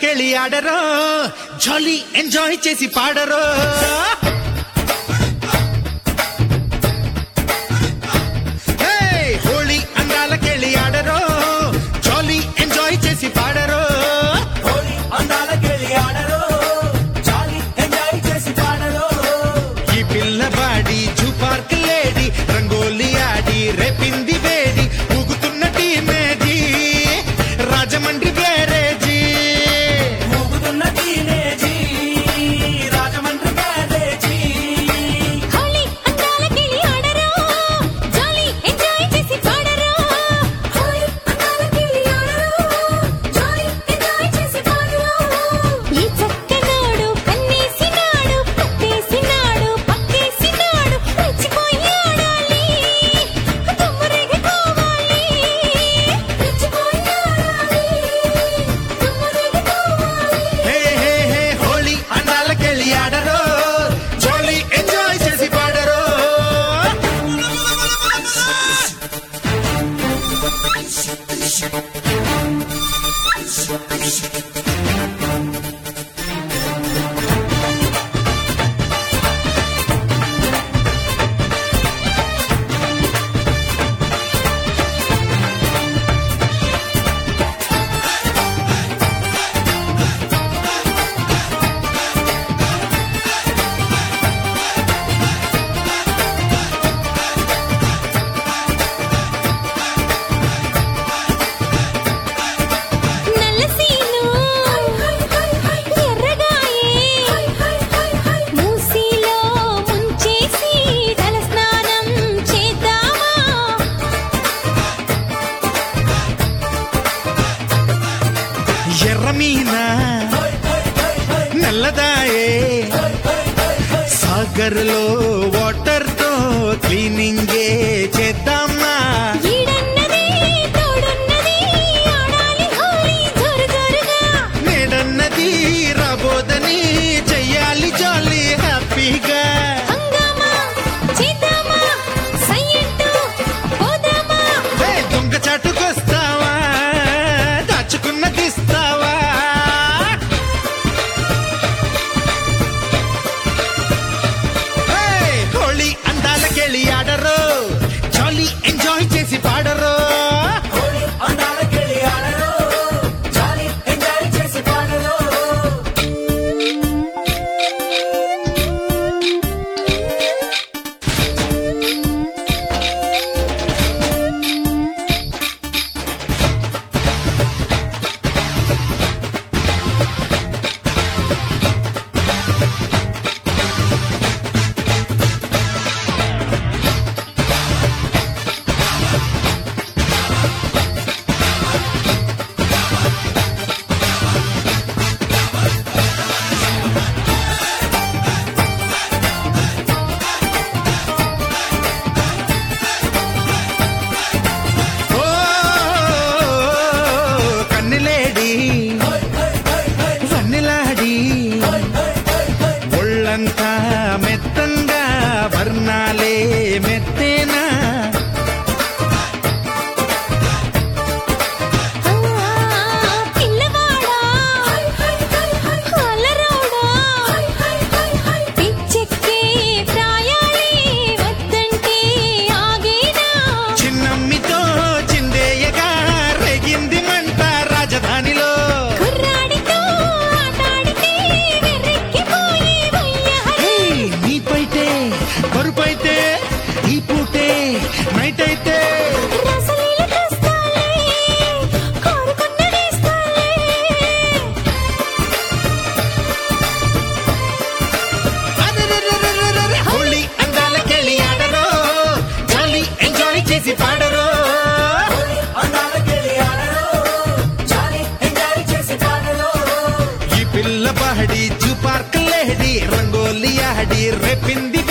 కెళ్ళి ఆడరో జాలీ ఎంజాయ్ చేసి పాడరో హే, హోళీ అందాలకెళ్ళి ఆడరో జాలీ ఎంజాయ్ చేసి పాడరో హోలీ అందాలకెళ్ళి ఆడరు జాలి ఎంజాయ్ చేసి పాడరు ఈ పిల్లవాడి జూ పార్క్ లేడి రంగోలి ఆడి రేపింది వేడి ఊగుతున్న టీమేజీ రాజమండ్రి గ్యారేజీ ఊగుతున్న టీనేజీ రాజమండ్రి గ్యారేజీ హోలీ అందాలకెళ్ళి ఆడరా జాలీ ఎంజాయ్ చేసి పాడరా హోలీ అందాలకెళ్ళి ఆడరా జాలీ ఎంజాయ్ చేసి పాడరా ఈ చక్కనాడు కన్నేసినాడు పట్టేసినాడు పక్కేసినాడు రెచ్చిపోయి ఆడాలి తుమ్మరేగి పోవాలి రెచ్చిపోయి ఆడాలి తుమ్మరేగి పోవాలి హే హే హే హోలీ అందాలకెళ్ళి ఆడరో జోలీ ఎంజాయ్ చేసి పాడరో నల్లసీను ఎర్రగాయే మూసీలో ముంచేసి తలస్నానం చేద్దామా ఎర్రమీన నల్లదాయే సాగర్లో వాటర్ తో క్లీనింగే చేద్దామా ఈడన్నది తోడున్నది ఆడాలి హోలీ జోరు జోరుగా నేడన్నది రాబోదని చెయ్యాలి జాలీ హ్యాపీగా హంగామా చేద్దామా సయ్యంటూ పోదామా హే, దొంగ చాటుకొస్తావా దాచుకున్నదిస్తావా హే, హోళీ అందాలకెళ్ళి ఆడరు జాలీ ఎంజాయ్ చేసి పాడరు హోలీ అందాలకెళ్ళి ఆడరు జాలి ఎంజాయ్ చేసి పాడరు ఓ కన్నులేడి వన్నెలాడి ఒళ్ళంతా మెత్తంగా వర్ణాలే మెత్తేనా పిల్లవాడా అల్లరోడా పిచ్చెక్కే ప్రాయాలే వద్దంటే ఆగేనా చిన్నమ్మితో చిందేయగా రేగింది మంట రాజధానిలో కుర్రాడితో ఆటాడితే వెర్రెక్కిపోయి వయ్యారి ఏయ్, నీపైతే బరుపైతే ఈ పూటే నైట్ అయితే రసలీల తెస్తాలే కోరుకున్నదేస్తాలే అరెరెరెరెరెరె, హోళీ అందాలకెళ్ళి ఆడరు జాలీ ఎంజాయ్ చేసి పాడరు హోలీ అందాలకెళ్ళి ఆడరు జాలి ఎంజాయ్ చేసి పాడరు ఈ పిల్ల పహడి జూ పార్క్ లేడి రంగోలి ఆడి రేపింది